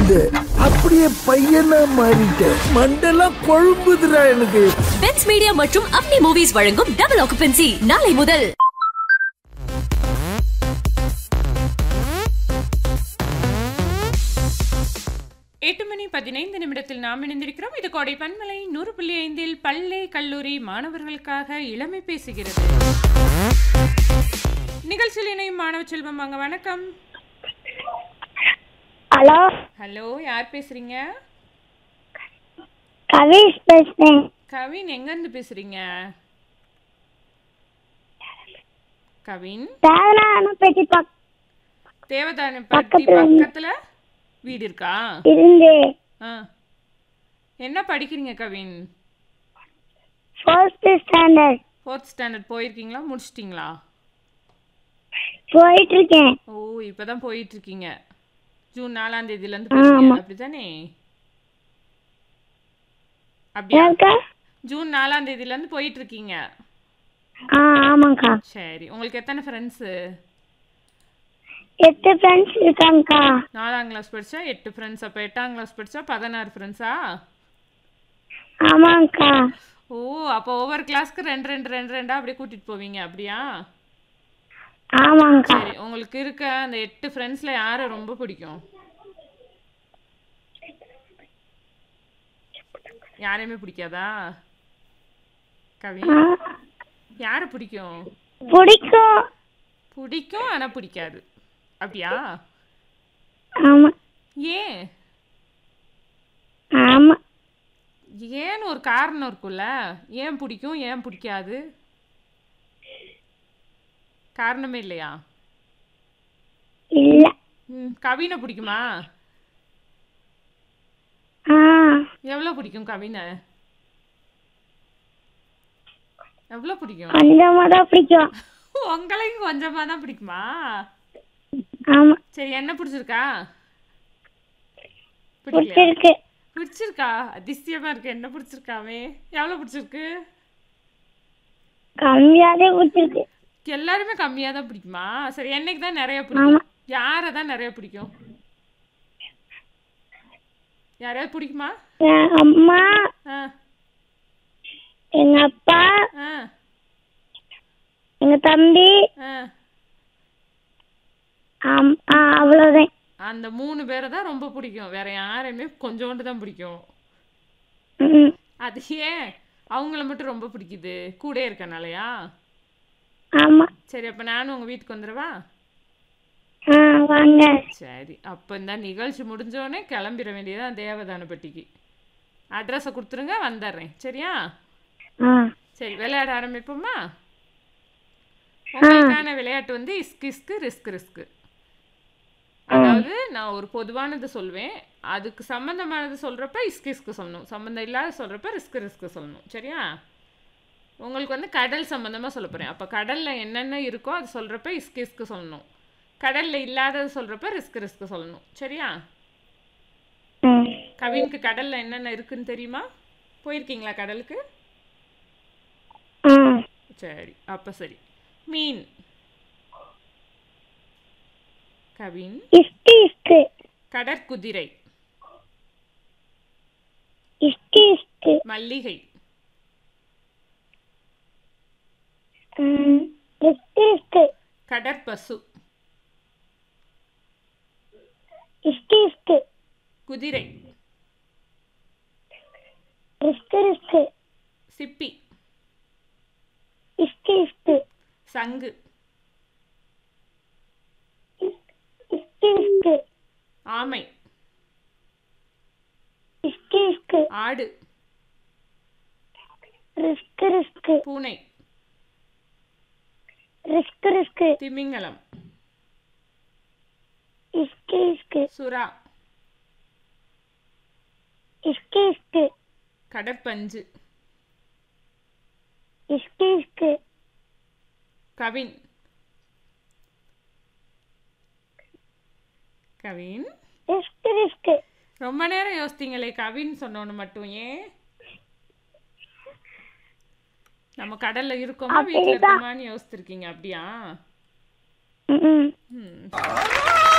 இருந்து அப்படியே பையனா மாறிட்டேன் மண்டெல்லாம் கொழும்புதுடா எனக்கு பென்ஸ் மீடியா மற்றும் அப்னி மூவிஸ் வழங்கும் டபுள் ஆக்குபென்சி நாளை முதல் எட்டு மணி பதினைந்து நிமிடத்தில் நாம் இணைந்திருக்கிறோம் இது கோடை பன்மலை நூறு புள்ளி ஐந்தில் பள்ளி கல்லூரி மாணவர்களுக்காக இளமை பேசுகிறது நிகழ்ச்சியில் இணையும் மாணவ செல்வம் வாங்க வணக்கம் ஹலோ ஹலோ யார் பேசுறீங்க கவிஷ் பேசுறேன் கவின் எங்கேருந்து பேசுறீங்க கவின் தேவனான பெட்டி பக் தேவதானப்பட்டி பக்கத்துல இருந்து. பக்கத்துல வீடு இருக்கா இருந்து ஆ என்ன படிக்கிறீங்க Kavin fourth standard fourth standard போயிருக்கீங்களா முடிச்சிட்டிங்களா போயிட்டு இருக்கேன் ஓ இப்பதான் போயிட்டு இருக்கீங்க ஜூன் நாலாம் தேதியில இருந்து போறீங்க அப்படிதானே அப்படியா ஏக்கா ஜூன் நாலாம் தேதியில இருந்து போயிட்டு இருக்கீங்க ஆ ஆமாங்க்கா சரி உங்களுக்கு எத்தனை ஃப்ரெண்ட்ஸு எட்டு ஃப்ரெண்ட்ஸ் இருக்காங்கக்கா நாலாம் கிளாஸ் படிச்சா எட்டு ஃப்ரெண்ட்ஸ் அப்போ எட்டாம் கிளாஸ் படிச்சா பதினாறு ஃப்ரெண்ட்ஸா ஆமாங்க்கா ஓ அப்போ ஒவ்வொரு கிளாஸ்க்கு ரெண்டு ரெண்டு ரெண்டு ரெண்டா அப்படியே கூட்டிட்டு போவீங்க அப்படியா ஆமாங்க்கா சரி உங்களுக்கு இருக்க அந்த எட்டு ஃப்ரெண்ட்ஸ்ல யாரை ரொம்ப பிடிக்கும் யாரையுமே பிடிக்காதா கவி ஆ, யாரை பிடிக்கும் பிடிக்கும் பிடிக்கும் ஆனா பிடிக்காது அப்படியா ஆமா ஏன் ஆமா ஏன்னு ஒரு காரணம் இருக்கும்ல ஏன் பிடிக்கும் ஏன் பிடிக்காது காரணமே இல்லையா இல்ல ம் கவினை பிடிக்குமா ஆ எவ்வளோ பிடிக்கும் கவினை எவ்வளோ பிடிக்கும் கொஞ்சமா தான் பிடிக்கும் உங்களையும் கொஞ்சமாக தான் பிடிக்குமா ஆமா சரி என்ன பிடிச்சிருக்கா பிடிக்கலையா பிடிச்சிருக்கு பிடிச்சிருக்கா அதிசயமா இருக்கு என்ன பிடிச்சிருக்காவே எவ்வளோ பிடிச்சிருக்கு கம்மியாவே பிடிச்சிருக்கு எல்லாருமே கம்மியாக தான் பிடிக்குமா சரி என்னைக்கு தான் நிறைய பிடிக்கும் யாரை தான் நிறைய பிடிக்கும் யாரையாவது பிடிக்குமா என் அம்மா ஆ எங்க அப்பா ஆ எங்க தம்பி ஆ ஆம், ஆ அவ்வளவுதான் அந்த மூணு பேரை தான் ரொம்ப பிடிக்கும் வேற யாரையுமே கொஞ்சோண்டு தான் பிடிக்கும் ம், அது ஏன் அவங்கள மட்டும் ரொம்ப பிடிக்குது கூடயே இருக்கனாலயா ஆமா சரி அப்போ நானும் உங்கள் வீட்டுக்கு வந்துடவா ஆ வாங்க சரி அப்போ இந்த நிகழ்ச்சி முடிஞ்சோடனே கிளம்பிட வேண்டியதான் தேவதானப்பட்டிக்கு அட்ரஸை கொடுத்துருங்க வந்துடுறேன் சரியா ஆ சரி விளையாட ஆரம்பிப்போமா உங்களுக்கான விளையாட்டு வந்து இஸ்கு இஸ்கு ரிஸ்க் ரிஸ்க் அதாவது நான் ஒரு பொதுவானது சொல்வேன் அதுக்கு சம்மந்தமானது சொல்கிறப்ப இஸ்கு இஸ்கு சொல்லணும் சம்மந்தம் இல்லாத சொல்கிறப்ப ரிஸ்க் ரிஸ்க் சொல்லணும் சரியா உங்களுக்கு வந்து கடல் சம்மந்தமாக சொல்ல போகிறேன் அப்போ கடலில் என்னென்ன இருக்கோ அது சொல்கிறப்ப இஸ்கு இஸ்கு சொல்லணும் கடலில் இல்லாதது சொல்கிறப்ப ரிஸ்க் ரிஸ்க் சொல்லணும் சரியா ம் கவினுக்கு கடலில் என்னென்ன இருக்குன்னு தெரியுமா போயிருக்கீங்களா கடலுக்கு ஆ சரி அப்போ சரி மீன் கவின் இஸ்கு இஸ்கு கடற்குதிரை இஸ்கு இஸ்கு மல்லிகை ம், இஸ்கு இஸ்கு கடற்பசு இஸ்கு இஸ்கு குதிரை ரிஸ்கு ரிஸ்கு சிப்பி இஸ்கு இஸ்கு சங்கு இஸ்கு இஸ்கு ஆமை இஸ்கு இஸ்கு ஆடு ரிஸ்கு ரிஸ்கு பூனை ரிஸ்கு ரிஸ்கு திமிங்கலம் இஸ்கு இஸ்கு சுறா இஸ்கு இஸ்கு கடற்பஞ்சு இஸ்கு இஸ்கு கவின் கவின் ரிஸ்கு ரிஸ்கு ரொம்ப நேரம் யோசித்தீங்களே கவின் சொன்னோன்னு மட்டும் ஏன் நம்ம கடல்ல இருக்கோமா வீட்டில் அப்படிதான். இருக்கோமான்னு யோசிச்சிருக்கீங்க அப்படியா ம் ம்